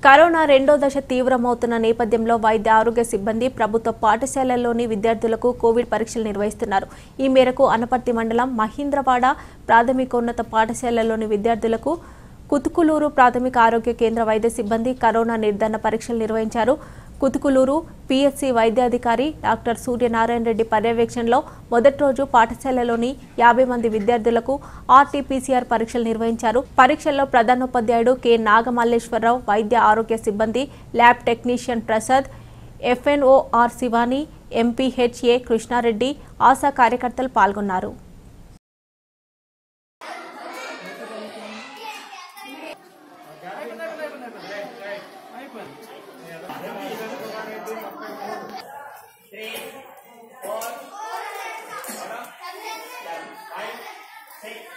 corona రెండో దశ తీవ్రమవుతున్న నేపథ్యంలో వైద్య ఆరోగ్య సిబ్బంది ప్రభుత్వ పాఠశాలల్లోని విద్యార్థులకు కోవిడ్ పరీక్షలు నిర్వహిస్తున్నారు ఈ మేరకు అనపర్తి మండలం మహీంద్రవాడ ప్రాథమికోన్నత పాఠశాలలోని విద్యార్థులకు కుతుకులూరు ప్రాథమిక ఆరోగ్య కేంద్ర వైద్య సిబ్బంది కరోనా నిర్ధారణ పరీక్షలు నిర్వహించారు కుతుకులూరు పిహెచ్సి వైద్యాధికారి డాక్టర్ సూర్యనారాయణ రెడ్డి పర్యవేక్షణలో మొదటి రోజు పాఠశాలలోని యాభై మంది విద్యార్థులకు ఆర్టీపీసీఆర్ పరీక్షలు నిర్వహించారు పరీక్షల్లో ప్రధానోపాధ్యాయుడు కె నాగమల్లేశ్వరరావు వైద్య ఆరోగ్య సిబ్బంది ల్యాబ్ టెక్నీషియన్ ప్రసాద్ ఎఫ్ఎన్ఓఆర్ శివాని ఎంపీహెచ్ఏ కృష్ణారెడ్డి ఆశా కార్యకర్తలు పాల్గొన్నారు Six,